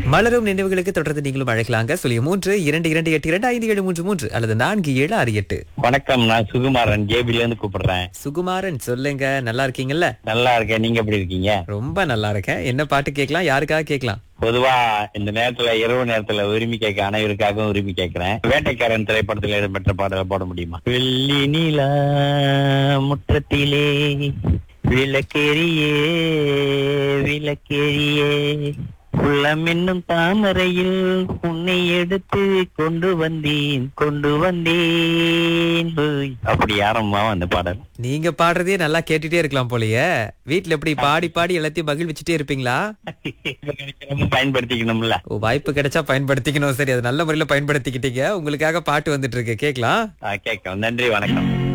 மலரும் நினைவுகளுக்கு தொடர்ந்து நீங்களும் அழைக்கலாங்க சொல்லி மூன்று இரண்டு இரண்டு எட்டு இரண்டு ஐந்து ஏழு மூன்று மூன்று அல்லது நான்கு ஏழு ஆறு எட்டு வணக்கம் நான் சுகுமாரன் ஜேபில இருந்து கூப்பிடுறேன் சுகுமாரன் சொல்லுங்க நல்லா இருக்கீங்கல்ல நல்லா இருக்கேன் நீங்க எப்படி இருக்கீங்க ரொம்ப நல்லா இருக்கேன் என்ன பாட்டு கேட்கலாம் யாருக்காக கேட்கலாம் பொதுவா இந்த நேரத்துல இரவு நேரத்துல உரிமை கேட்க அனைவருக்காகவும் உரிமை கேட்கிறேன் வேட்டைக்காரன் திரைப்படத்துல இடம்பெற்ற பாடலை போட முடியுமா வெள்ளி நிலா முற்றத்திலே விளக்கேறியே விளக்கேறியே உள்ளம் என்னும் தாமரையில் உன்னை எடுத்து கொண்டு வந்தேன் கொண்டு வந்தேன் ஹோய். அப்படி ஆரம்பமா அந்த பாடல் நீங்க பாடுறதே நல்லா கேட்டுட்டே இருக்கலாம் போலயே வீட்ல எப்படி பாடி பாடி எல்லாத்தையும் மகிழ்விச்சுட்டே இருப்பீங்களா ரொம்ப பயன்படுத்திக்கணும்ல ஓ வாய்ப்பு கிடைச்சா பயன்படுத்திக்கணும் சரி அது நல்ல முறையில பயன்படுத்திக்கிட்டீங்க உங்களுக்காக பாட்டு வந்துட்டு இருக்கு கேட்கலாம் ஆ, கேட்கும் நன்றி வணக்கம்